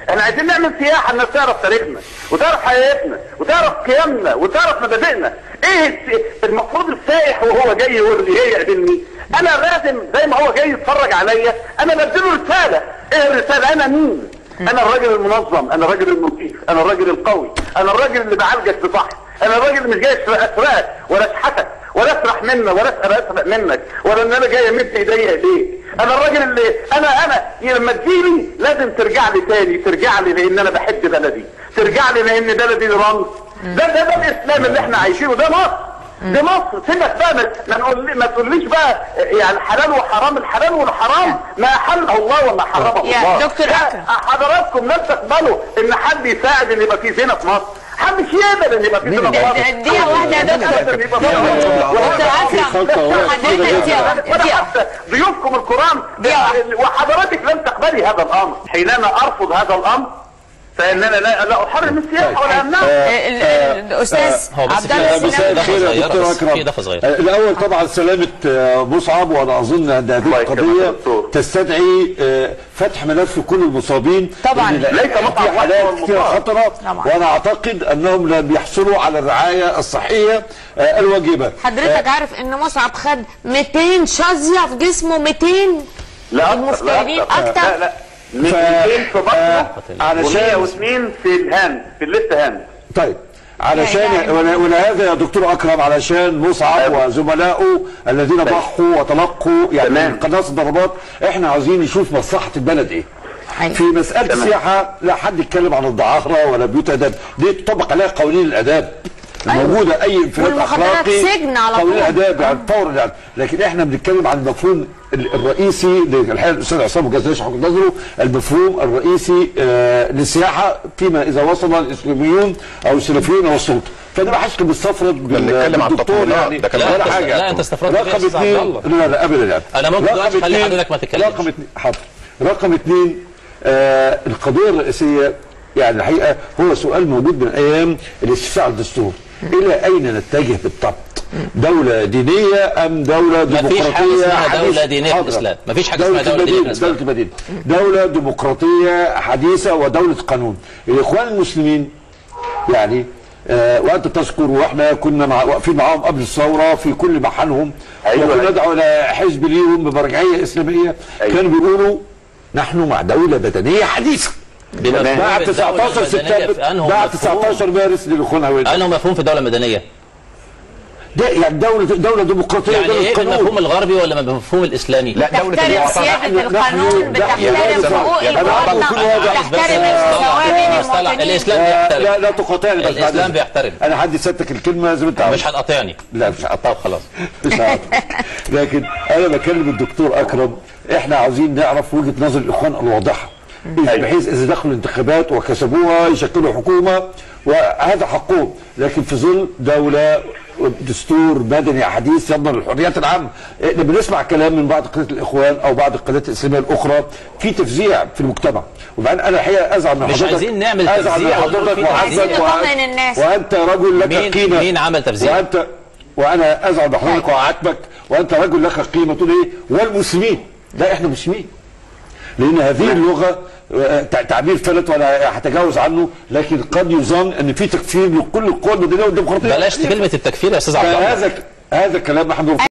احنا عايزين نعمل سياحه الناس تعرف تاريخنا وتعرف حياتنا وتعرف قيمنا وتعرف مبادئنا ايه الس- المفروض السائح وهو جاي يقول لي ايه يقابلني انا لازم زي ما هو جاي يتفرج عليا انا بديله رساله ايه الرساله انا مين انا الراجل المنظم انا الراجل النظيف انا الراجل القوي انا الراجل اللي بعالجك بصح انا الراجل اللي مش جاي اسرقك ولا اشحتك ولا اسرح منك ولا اسرق اسرق منك ولا ان انا جاي امد ايديا اليك انا الراجل اللي انا انا لما تجيلي لازم ترجع لي تاني ترجع لي لان انا بحب بلدي ترجع لي لان بلدي دي رمز ده ده ده الاسلام اللي احنا عايشينه ده مصر دي مصر سيبك بقى ما- ما نقول ما تقوليش بقى يعني حلال وحرام الحلال والحرام ما حله الله وما حرمه يا الله دكتور لا، أكرم. حضراتكم لا تقبلوا ان حد يساعد ان يبقى في زنا في مصر محدش يقبل ان يبقى في زنا في ده- مصر ده- دقيقة واحدة يا دكتور. أبداً يبقى في دكتور- زنا. دكتور أكرم. حضرتك دقيقة ولا دقيقة. حتى ضيوفكم الكرام دقيقة. وحضرتك لم تقبلي هذا الامر حينما ارفض هذا الامر فاننا لا لا احرم السياحه ولا امنعها ال- ال- الاستاذ هو بس عبد في الله بس السيناوي. إضافة خير يا صغيرة دكتور بس، اكرم في إضافة صغيرة. آه، الاول طبعا سلامه آه، مصعب وانا اظن ان هذه الله يكرمك القضيه يا دكتور. تستدعي آه، فتح ملف كل المصابين طبعاً. لأن ليس في مصعب حالات ولا كثيره المصاب. خطره طبعاً. وانا اعتقد انهم لم يحصلوا على الرعايه الصحيه آه، الواجبه حضرتك عارف ان مصعب خد 200 شظيه في جسمه 200 لا أكثر، المستهدفين لا أكتر؟ لا لا ف- 200 في آه، بطنه علشان و102 في الهاند في الليفت هاند طيب علشان يعني- ولا- ولهذا يا دكتور اكرم علشان مصعب أيوة. وزملائه الذين ضحوا وتلقوا يعني تمام. من قناص الضربات احنا عاوزين نشوف مصلحه البلد ايه أيوة. في مساله تمام. السياحه لا حد يتكلم عن الدعاره ولا بيوت اداب دي تطبق عليها قوانين الاداب موجوده اي انفراد والمخدرات اخلاقي سجن على قوانين طول. الاداب يعني فورا يعني لكن احنا بنتكلم عن المفهوم ال- الرئيسي اللي الحقيقه الاستاذ عصام الجزائري حكم نظره المفهوم الرئيسي آه للسياحه فيما اذا وصل الاسلاميون او السلفيون او السلطه فده ما حدش كان بيستفرد بال- بنتكلم عن بالدكتور التطوير، يعني ده كلام ولا لا، حاجه لا، أنت استفردت رقم فيها يا أستاذ عبد اثنين الله. لا لا ابدا يعني أنا ممكن رقم دلوقتي أخلي اثنين- حضرتك ما تتكلمش. رقم اثنين حاضر رقم اثنين آه القضيه الرئيسيه يعني الحقيقه هو سؤال موجود من ايام الاستفتاء على الدستور الى اين نتجه بالضبط؟ دولة دينية أم دولة مفيش ديمقراطية حاجة اسمها حديثة؟ دولة دينية في حاضر. الإسلام. مفيش حاجة اسمها دولة دينية في المدينة، الإسلام. دولة المدينة دولة ديمقراطية حديثة ودولة قانون الإخوان المسلمين يعني آه وانت تذكر واحنا كنا مع واقفين معاهم قبل الثوره في كل محلهم أيوة. وكنا ندعو الى حزب ليهم بمرجعيه اسلاميه أيوة. كانوا بيقولوا نحن مع دوله مدنيه حديثه بمفهوم بعد الدولة 19 المدنية سبتمبر في أنه بعد مفهوم- 19 مارس للاخوان هويدا أنه مفهوم في الدولة المدنية ده يعني دوله دوله ديمقراطيه يعني ودولة ايه قانون. بالمفهوم الغربي ولا بالمفهوم الاسلامي؟ لا دولة تحترم المواطنة سيادة القانون بتحترم نحن- حقوق أنا أعرف كل المواطن هذا. تحترم بس- المساواة بين مصطلح المواطنين الاسلام لا بيحترم لا, لا تقاطعني بس بعد الإسلام إذنك. بيحترم. انا هدي سيادتك الكلمه زي ما انت عاوز مش هتقاطعني لا مش هقطعك طب خلاص مش هقطع لكن انا بكلم الدكتور اكرم احنا عاوزين نعرف وجهه نظر الاخوان الواضحه بحيث اذا دخلوا الانتخابات وكسبوها يشكلوا حكومه وهذا حقهم لكن في ظل دوله دستور مدني حديث يضمن الحريات العامه احنا بنسمع كلام من بعض قيادات الاخوان او بعض القيادات الاسلاميه الاخرى في تفزيع في المجتمع وبعدين انا الحقيقه ازعل من مش حضرتك عايزين نعمل ازعل من تفزيع، حضرتك في وعزك عايزين وع- نطمن الناس. وانت رجل لك مين- قيمه مين عمل تفزيع؟ وانت وانا ازعل بحضرتك وعاتبك وانت رجل لك قيمه تقول ايه والمسلمين لا احنا مسلمين لان هذه اللغه آه، تع- تعبير فلت وانا هتجاوز عنه لكن قد يظن ان في تكفير لكل القوى المدنيه والديمقراطيه بلاش كلمة التكفير يا استاذ عبد الله فهذا هذا كلام محمد